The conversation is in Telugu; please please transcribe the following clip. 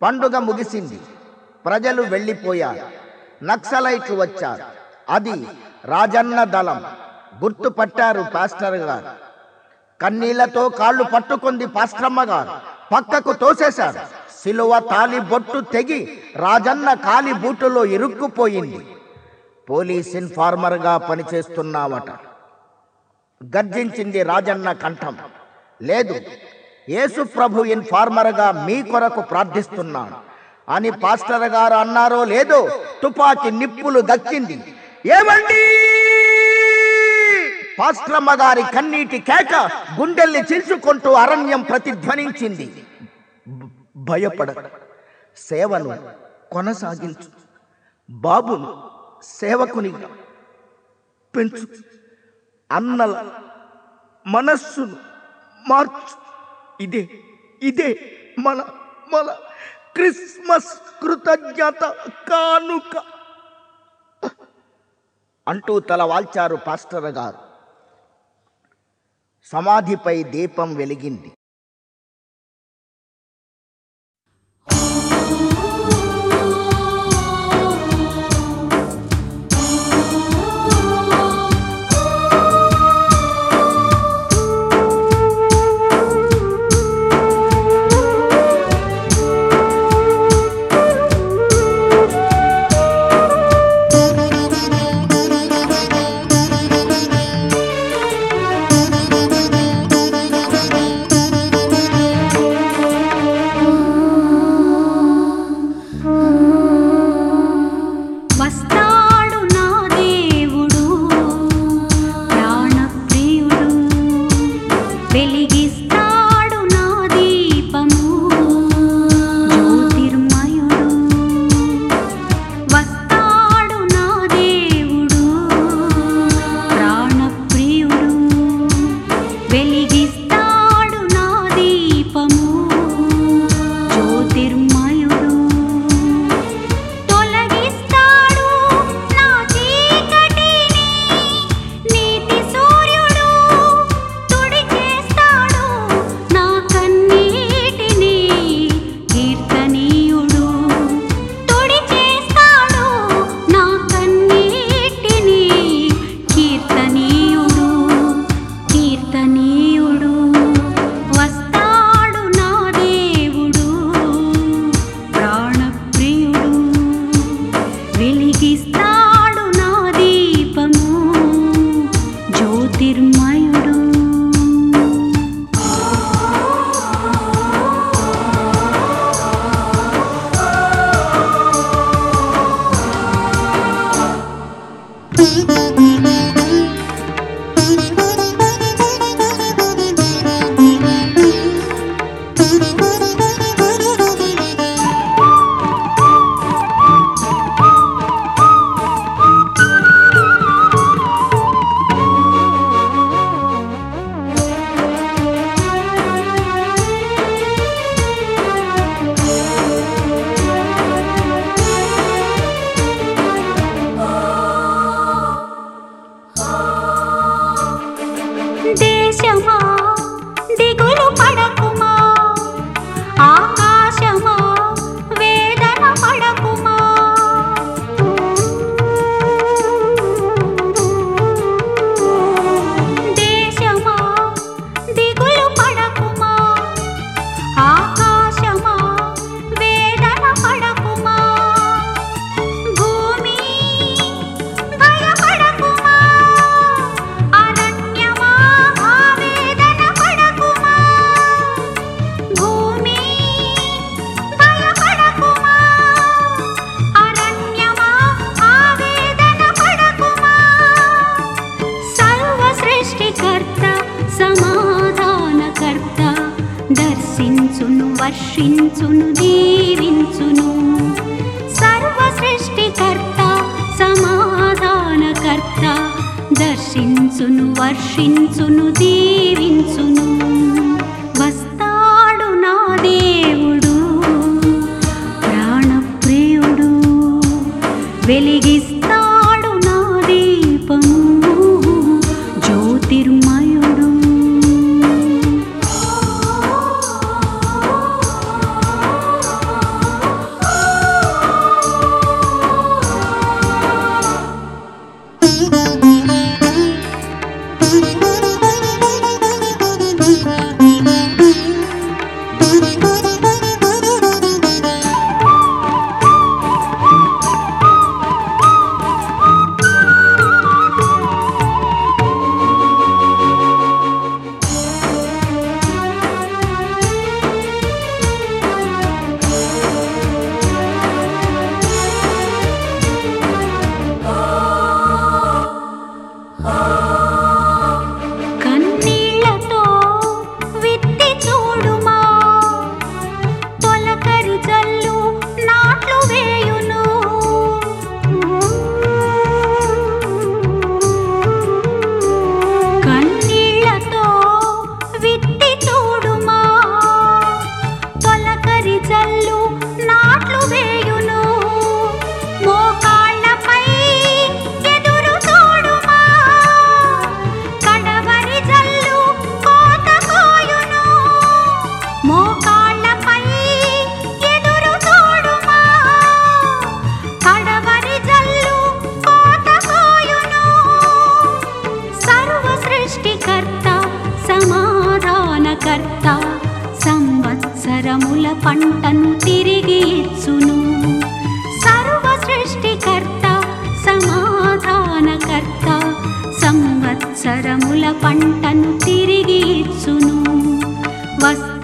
పండుగ ముగిసింది ప్రజలు వెళ్ళిపోయారు నక్సలైట్లు వచ్చారు అది రాజన్న దళం గుర్తుపట్టారు పాస్టర్ గారు కన్నీళ్లతో కాళ్ళు పట్టుకుంది పాస్ట్రమ్మ గారు పక్కకు తోసేశారు సిలువ తాలి బొట్టు తెగి రాజన్న కాలి బూటులో ఇరుక్కుపోయింది పోలీస్ ఇన్ఫార్మర్గా పనిచేస్తున్నావట గర్జించింది రాజన్న కంఠం లేదు యేసు ప్రభు ఇన్ఫార్మర్గా మీ కొరకు ప్రార్థిస్తున్నాను అని పాస్టర్ గారు అన్నారో లేదో తుపాకీ నిప్పులు దక్కింది ఏమండి పాస్ట్రమ్మ గారి కన్నీటి కేక గుండెల్ని చీల్చుకుంటూ అరణ్యం ప్రతిధ్వనించింది భ- భయపడ సేవను కొనసాగించు బాబును సేవకునిగా పెంచు అన్నల మనస్సును మార్చు ఇదే ఇదే మన మన క్రిస్మస్ కృతజ్ఞత కానుక అంటూ తల వాల్చారు పాస్టర్ గారు సమాధిపై దీపం వెలిగింది వస్తాడు నా దేవుడు ప్రాణప్రియుడు వెలిగిస్తాడు నా దీపము జ్యోతిర్మయుడు వస్తాడు నా దేవుడు ప్రాణప్రియుడు వెలిగిస్తాడు నా దీపము జ్యోతిర్మయుడు తొలగిస్తాడు నా చీకటిని నీతి సూర్యుడు తుడిచేస్తాడు నా కన్నీటిని కీర్తనీయుడు తుడిచేస్తాడు నా కన్నీటిని కీర్తనీయుడు కీర్తనీయుడు వస్తాడు నా దేవుడు ప్రాణప్రియుడు వెలిగిస్తాడు నా దీపము జ్యోతిర్మయుడు దేశమా దిగులు పడకుమా ఆకాశమా వేదన పడకుమా దేశమా దిగులు పడకుమా ఆకాశమా వేదన పడకుమా భూమి భయపడకుమా అరణ్యమా ఆవేదన పడకుమా భూమి భయపడకుమా అరణ్యమా ఆవేదన పడకుమా సర్వ సృష్టికర్త సమాధానకర్త దర్శించును వర్షించును దీవించును సర్వ సృష్టికర్త సమాధానకర్త దర్శించును వర్షించును దీవించును వస్తాడు నా దేవుడు ప్రాణప్రియుడు వెలిగిస్తాడు నా దీపము జ్యోతిర్మయుడు జల్లు నాట్లు వేయును కన్నీళ్లతో విత్తి చూడుమా తొలకరి జల్లు నాట్లు వేయును మోకాళ్ళపై ఎదురు చూడుమా కడవరి జల్లు కోత కోయును మోకాళ్ళపై ఎదురు చూడుమా కడవరి జల్లు కోత కోయును సర్వ సృష్టికర్త సమాధానకర్త సంవత్సరముల పంటను తిరిగి ఇచ్చును సర్వ సృష్టికర్త సమాధానకర్త సంవత్సరముల పంటను తిరిగి ఇచ్చును వస్త